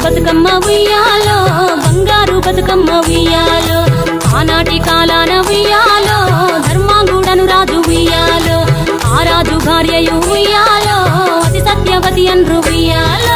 బతుకమ్మ ఉయ్యాలో బంగారు బతుకమ్మ ఉయ్యాలో ఆనాటి కాలాన ఉయ్యాలో ధర్మాంగుడను రాజు ఉయ్యాలో ఆ రాజు భార్యయు ఉయ్యాలో అతి సత్యవతి అన్రు ఉయ్యాలో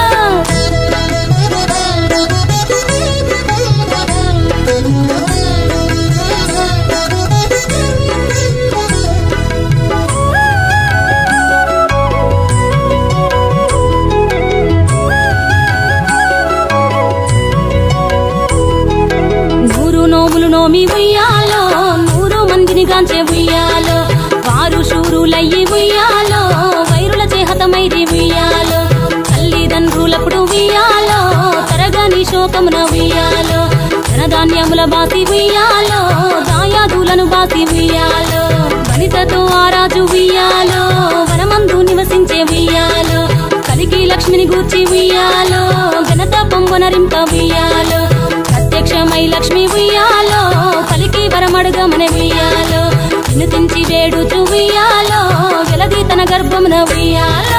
నూరు నోములు నోమి ఉయ్యాలో నూరు మందిని గాంచే ఉయ్యాలో వారు శూరులయ్యి ఉయ్యాలో వైరుల చేహతమైరి ఉయ్యాలో తల్లిదండ్రులప్పుడు ఉయ్యాలో తరగని శోకమున ఉయ్యాలో ధనధాన్యముల బాసి ఉయ్యాలో దాయాదులను బాసి ఉయ్యాలో వనితతో ఆరాజు ఉయ్యాలో వనమందు నివసించే ఉయ్యాలో కలికి లక్ష్మిని గూర్చి ఉయ్యాలో ఘనత పొంగునరింప ఉయ్యాలో ప్రత్యక్షమై లక్ష్మి ఉయ్యాలో కలికి వరమడుగమన ఉయ్యాలో వినుతించి వేడుచు ఉయ్యాలో వెలది తన గర్భమున ఉయ్యాలో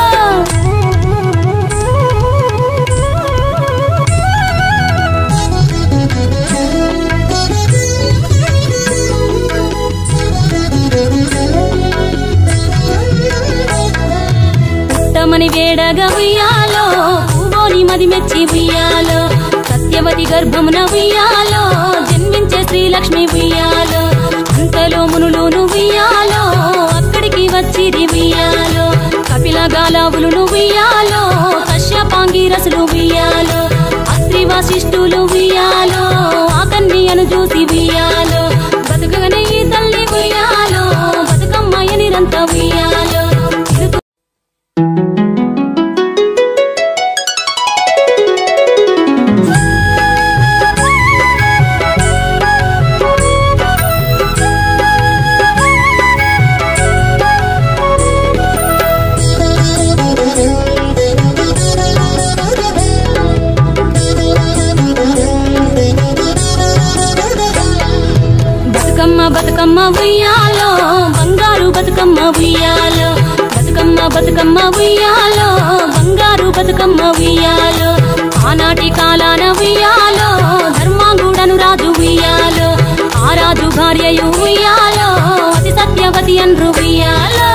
పుట్టమని వేడగా ఉయ్యాలో పూవోని మది మెచ్చి ఉయ్యాలో సత్యవతి గర్భమున ఉయ్యాలో జన్మించే శ్రీలక్ష్మి ఉయ్యాలో అంతలో మునులును ఉయ్యాలో అక్కడికి వచ్చిరి ఉయ్యాలో కపిల గాలావులు ఉయ్యాలో కశ్యపాంగి రసులు ఉయ్యాలో అస్త్రి వశిష్ఠులు ఉయ్యాలో ఆ కన్యను చూసి ఉయ్యాలో బతుకగనే ఈ తల్లి ఉయ్యాలో బతుకమ్మ నిరంత ఉయ్యాలో తిరుతు బతుకమ్మ బతుకమ్మ ఉయ్యాలో బంగారు బతుకమ్మ ఉయ్యాలో బతుకమ్మ బతుకమ్మ ఉయ్యాలో బంగారు బతుకమ్మ ఉయ్యాలో ఆనాటి కాలాన ఉయ్యాలో ధర్మాంగుడను రాజు ఉయ్యాలో ఆ రాజు భార్యయు ఉయ్యాలో అతి సత్యవతి అన్రు ఉయ్యాలో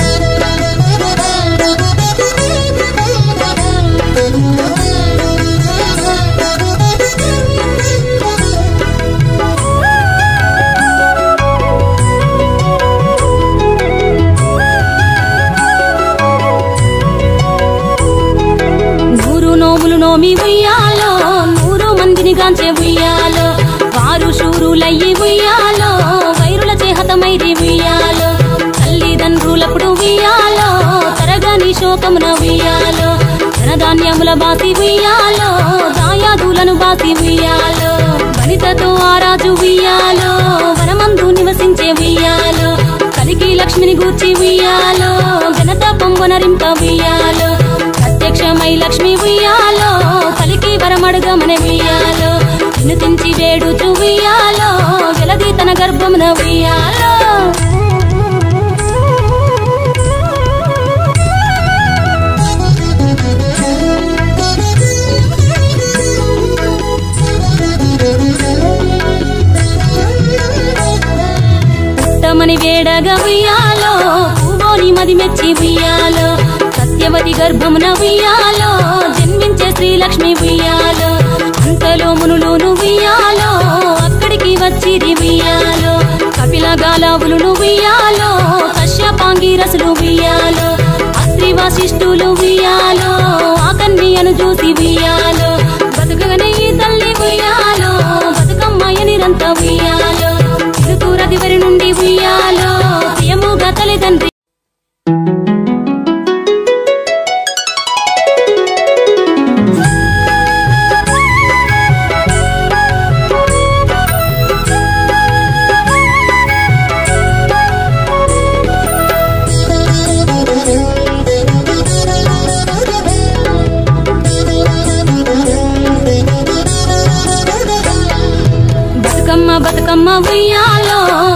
నూరు నోములు నోమి ఉయ్యాలో నూరు మందిని గాంచే ఉయ్యాలో వారు శూరులయ్యి ఉయ్యాలో వైరుల చేహతమైరి ఉయ్యాలో తల్లిదండ్రులప్పుడు ఉయ్యాలో తరగని శోకమున ఉయ్యాలో ధనధాన్యముల బాసి ఉయ్యాలో దాయాదులను బాసి ఉయ్యాలో వనితతో ఆరాజు ఉయ్యాలో వనమందు నివసించే ఉయ్యాలో కలికి లక్ష్మిని గూర్చి ఉయ్యాలో ఘనత పొంగునరింప ఉయ్యాలో ప్రత్యక్షమై లక్ష్మి ఉయ్యాలో కలికి వరమడుగమన ఉయ్యాలో వినుతించి వేడుచు ఉయ్యాలో వెలది తన గర్భమున ఉయ్యాలో పుట్టమని వేడగా ఉయ్యాలో పూవోని మది మెచ్చి ఉయ్యాలో సత్యవతి గర్భమున ఉయ్యాలో జన్మించే శ్రీలక్ష్మి ఉయ్యాలో అంతలో మునులును ఉయ్యాలో అక్కడికి వచ్చిరి ఉయ్యాలో కపిల గాలావులు ఉయ్యాలో కశ్యపాంగి రసులు ఉయ్యాలో అస్త్రి వశిష్ఠులు ఉయ్యాలో ఆ కన్యను చూసి ఉయ్యాలో బతుకగనే ఈ తల్లి ఉయ్యాలో బతుకమ్మ నిరంత ఉయ్యాలో తిరుతూరది వరి నుండి ఉయ్యాలో ప్రియముగా తల్లిదండ్రి బతుకమ్మ బతుకమ్మ ఉయ్యాలో